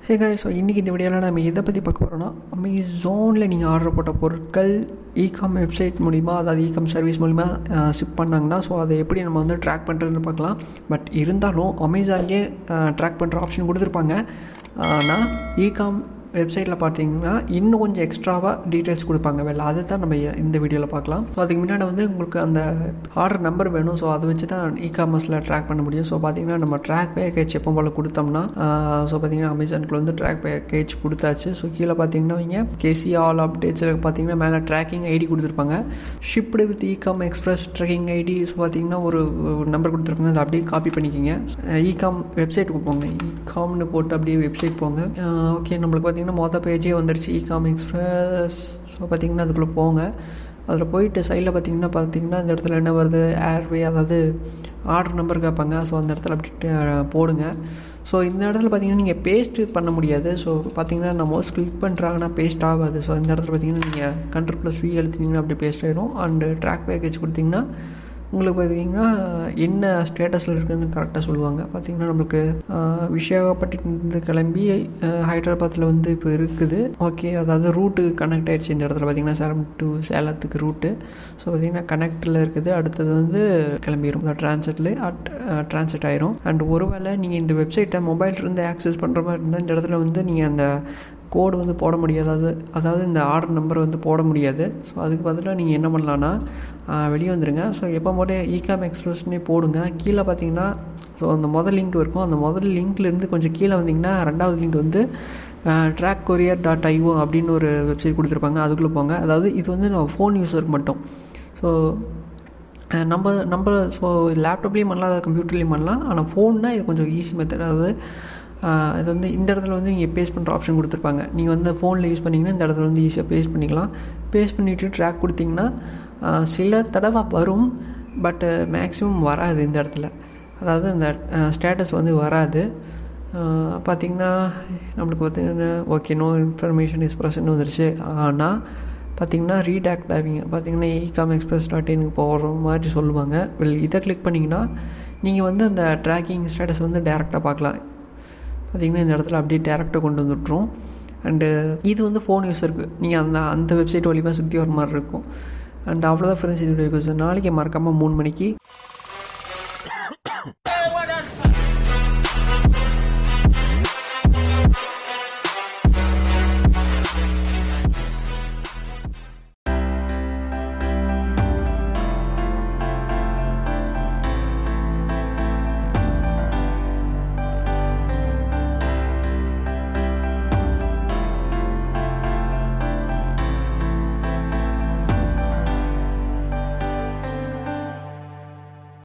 ஹே காய் ஸோ இன்றைக்கி இந்த வீடியோவில் நம்ம எதை பற்றி பார்க்க போகிறோம்னா அமேசானில் நீங்கள் ஆர்டர் போட்ட பொருட்கள் இகாம் வெப்சைட் மூலிமா அதாவது இகாம் சர்வீஸ் மூலிமா ஷிப் பண்ணாங்கன்னா ஸோ அதை எப்படி நம்ம வந்து ட்ராக் பண்ணுறதுன்னு பார்க்கலாம் பட் இருந்தாலும் அமேசான்லேயே ட்ராக் பண்ணுற ஆப்ஷன் கொடுத்துருப்பாங்க ஆனால் இகாம் வெப்சைட்டில் பார்த்தீங்கன்னா இன்னும் கொஞ்சம் எக்ஸ்ட்ராவாக டீட்டெயில்ஸ் கொடுப்பாங்க வேலை அதை தான் நம்ம இந்த வீடியோவில் பார்க்கலாம் ஸோ அதுக்கு முன்னாடி வந்து உங்களுக்கு அந்த ஆர்டர் நம்பர் வேணும் ஸோ அதை வச்சு தான் இ காமர்ஸில் ட்ராக் பண்ண முடியும் ஸோ பார்த்தீங்கன்னா நம்ம ட்ராக் பேக்கேஜ் எப்போ போல் கொடுத்தோம்னா ஸோ பார்த்தீங்கன்னா அமேசானுக்குள்ள வந்து ட்ராக் பேக்கேஜ் கொடுத்தாச்சு ஸோ கீழே பார்த்தீங்கன்னா இங்கே கேசி ஆல் அப்டேட்ஸில் பார்த்தீங்கன்னா மேலே ட்ராக்கிங் ஐடி கொடுத்துருப்பாங்க shipped with Ecom express tracking ID so பார்த்தீங்கன்னா ஒரு நம்பர் கொடுத்துருப்பாங்க அதை அப்படியே காப்பி பண்ணிக்கிங்க இகாம் வெப்சைட்டுக்கு போங்க இகாம்னு போட்டு அப்படியே வெப்சைட் போங்க ஓகே நம்மளுக்கு பார்த்தீங்கன்னா மொதல் பேஜே வந்துருச்சு இகாம் எக்ஸ்பிரஸ் ஸோ பார்த்தீங்கன்னா அதுக்குள்ளே போங்க அதில் போயிட்டு சைடில் பார்த்தீங்கன்னா பார்த்தீங்கன்னா இந்த இடத்துல என்ன வருது ஏர்வே அதாவது ஆர்டர் நம்பர் கேட்பாங்க ஸோ அந்த இடத்துல அப்படி போடுங்க ஸோ இந்த இடத்துல பார்த்தீங்கன்னா நீங்கள் பேஸ்ட் பண்ண முடியாது ஸோ பார்த்தீங்கன்னா நான் மோஸ்ட் கிளிக் பண்ணுறாங்கன்னா பேஸ்ட் ஆகாது ஸோ இந்த இடத்துல பார்த்தீங்கன்னா நீங்கள் கண்ட்ரோல் ப்ளஸ் வி எழுத்தினீங்கன்னா அப்படி பேஸ்ட் ஆயிடும் அண்டு ட்ராக் பேக்கேஜ் கொடுத்தீங்கன்னா உங்களுக்கு பார்த்தீங்கன்னா என்ன ஸ்டேட்டஸில் இருக்குதுன்னு கரெக்டாக சொல்லுவாங்க பார்த்தீங்கன்னா நம்மளுக்கு விசாகப்பட்டினத்து கிளம்பி ஹைதராபாத்தில் வந்து இப்போ இருக்குது ஓகே அதாவது ரூட்டு கனெக்ட் ஆகிடுச்சு இந்த இடத்துல பார்த்தீங்கன்னா சேலம் டு சேலத்துக்கு ரூட்டு ஸோ பார்த்தீங்கன்னா கனெக்டில் இருக்குது அடுத்தது வந்து கிளம்பிடும் ட்ரான்ஸ்லேட்ல ட்ரான்ஸ்லேட் ஆயிரும் அண்ட் ஒருவேளை நீங்கள் இந்த வெப்சைட்டை மொபைல்லேருந்து ஆக்சஸ் பண்ணுற மாதிரி இருந்தால் இந்த இடத்துல வந்து நீங்கள் அந்த கோடு வந்து போட முடியாது அதாவது அதாவது இந்த ஆர்டர் நம்பர் வந்து போட முடியாது ஸோ அதுக்கு பதிலாக நீங்கள் என்ன பண்ணலான்னா வெளியே வந்துடுங்க ஸோ எப்போ போட்டு இகாம் எக்ஸ்பிரஸ்னே போடுங்க கீழே பார்த்தீங்கன்னா ஸோ அந்த முதல் லிங்க் இருக்கும் அந்த முதல் லிங்க்லேருந்து கொஞ்சம் கீழே வந்தீங்கன்னா ரெண்டாவது லிங்க் வந்து ட்ராக் கொரியர் டாட் ஐஓ அப்படின்னு ஒரு வெப்சைட் கொடுத்துருப்பாங்க அதுக்குள்ளே போங்க அதாவது இது வந்து நான் ஃபோன் யூஸருக்கு மட்டும் ஸோ நம்ம நம்ம ஸோ லேப்டாப்லேயும் பண்ணலாம் கம்ப்யூட்டர்லேயும் பண்ணலாம் ஆனால் ஃபோன்னா இது கொஞ்சம் ஈஸி மெத்தட் அதாவது இது வந்து இந்த இடத்துல வந்து நீங்கள் பேஸ் பண்ணுற ஆப்ஷன் கொடுத்துருப்பாங்க நீங்கள் வந்து ஃபோனில் யூஸ் பண்ணிங்கன்னா இந்த இடத்துல வந்து ஈஸியாக பேஸ் பண்ணிக்கலாம் பேஸ் பண்ணிவிட்டு ட்ராக் கொடுத்தீங்கன்னா சில தடவை வரும் பட்டு மேக்ஸிமம் வராது இந்த இடத்துல அதாவது இந்த ஸ்டேட்டஸ் வந்து வராது பார்த்திங்கன்னா நம்மளுக்கு பார்த்திங்கன்னா okay no information is present வந்துருச்சு ஆனால் பார்த்திங்கன்னா ரீடாக்ட் ஆவீங்க பார்த்திங்கன்னா இகாம் எக்ஸ்பிரஸ் டாட் இனுக்கு போகிற மாதிரி சொல்லுவாங்க வெல் இதை கிளிக் பண்ணிங்கன்னா நீங்கள் வந்து அந்த ட்ராக்கிங் ஸ்டேட்டஸ் வந்து டேரெக்டாக பார்க்கலாம் பார்த்திங்கன்னா இந்த இடத்துல அப்படியே டேரெக்டாக கொண்டு வந்துட்டுரும் அண்டு இது வந்து ஃபோன் யூஸருக்கு நீங்கள் அந்த அந்த வெப்சைட் வழியாக சுற்றி வர மாதிரி இருக்கும் அண்ட் அவ்வளோதான் ஃப்ரெண்ட்ஸ் இது வீடியோ நாளைக்கு மறக்காமல் மூணு மணிக்கு